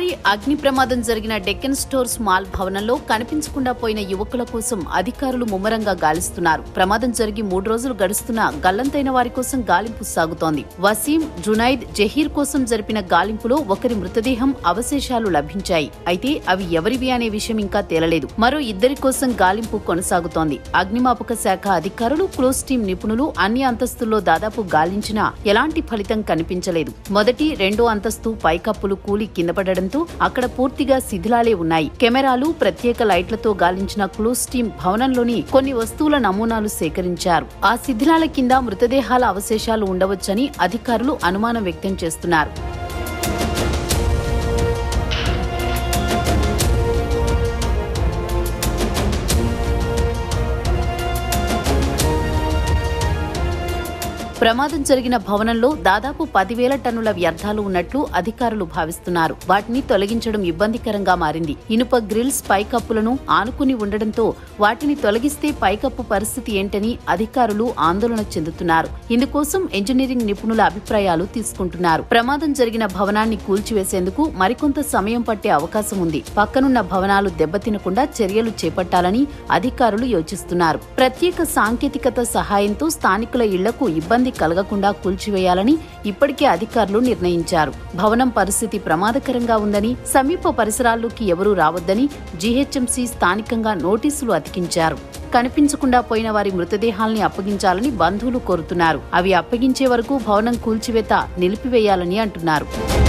భారీ అగ్ని ప్రమాదం జరిగిన డెక్కన్ స్టోర్స్ మాల్ భవనంలో కనిపించకుండా పోయిన యువకుల కోసం అధికారులు ముమ్మరంగా గాలిస్తున్నారు ప్రమాదం జరిగి మూడు రోజులు గడుస్తున్నా గల్లంతైన వారి కోసం గాలింపు సాగుతోంది వసీం జునైద్ జహీర్ కోసం జరిపిన గాలింపులో ఒకరి మృతదేహం అవశేషాలు లభించాయి అయితే అవి ఎవరివి అనే విషయం ఇంకా తేలలేదు మరో ఇద్దరి కోసం గాలింపు కొనసాగుతోంది అగ్నిమాపక శాఖ అధికారులు క్లోజ్ టీం నిపుణులు అన్ని అంతస్తుల్లో దాదాపు గాలించినా ఎలాంటి ఫలితం కనిపించలేదు మొదటి రెండో అంతస్తు పైకప్పులు కూలి కింద పడడంతో అక్కడ పూర్తిగా శిథిలాలే ఉన్నాయి కెమెరాలు ప్రత్యేక లైట్లతో గాలించిన క్లూస్ టీం భవనంలోని కొన్ని వస్తువుల నమూనాలు సేకరించారు ఆ శిథిలాల కింద మృతదేహాల అవశేషాలు ఉండవచ్చని అధికారులు అనుమానం వ్యక్తం చేస్తున్నారు ప్రమాదం జరిగిన భవనంలో దాదాపు పదివేల టన్నుల వ్యర్థాలు ఉన్నట్లు అధికారులు భావిస్తున్నారు వాటిని తొలగించడం ఇబ్బందికరంగా మారింది ఇనుప గ్రిల్స్ పైకప్పులను ఆనుకుని ఉండడంతో వాటిని తొలగిస్తే పైకప్పు పరిస్థితి ఏంటని అధికారులు ఆందోళన చెందుతున్నారు ఇందుకోసం ఇంజనీరింగ్ నిపుణుల అభిప్రాయాలు తీసుకుంటున్నారు ప్రమాదం జరిగిన భవనాన్ని కూల్చివేసేందుకు మరికొంత సమయం పట్టే అవకాశం ఉంది పక్కనున్న భవనాలు దెబ్బతినకుండా చర్యలు చేపట్టాలని అధికారులు యోచిస్తున్నారు ప్రత్యేక సాంకేతికత సహాయంతో స్థానికుల ఇళ్లకు ఇబ్బంది కలగకుండా కూల్చివేయాలని ఇప్పటికే అధికారులు నిర్ణయించారు భవనం పరిస్థితి ప్రమాదకరంగా ఉందని సమీప పరిసరాల్లోకి ఎవరూ రావద్దని జీహెచ్ఎంసీ స్థానికంగా నోటీసులు అతికించారు కనిపించకుండా పోయిన వారి మృతదేహాల్ని అప్పగించాలని బంధువులు కోరుతున్నారు అవి అప్పగించే వరకు భవనం కూల్చివేత నిలిపివేయాలని అంటున్నారు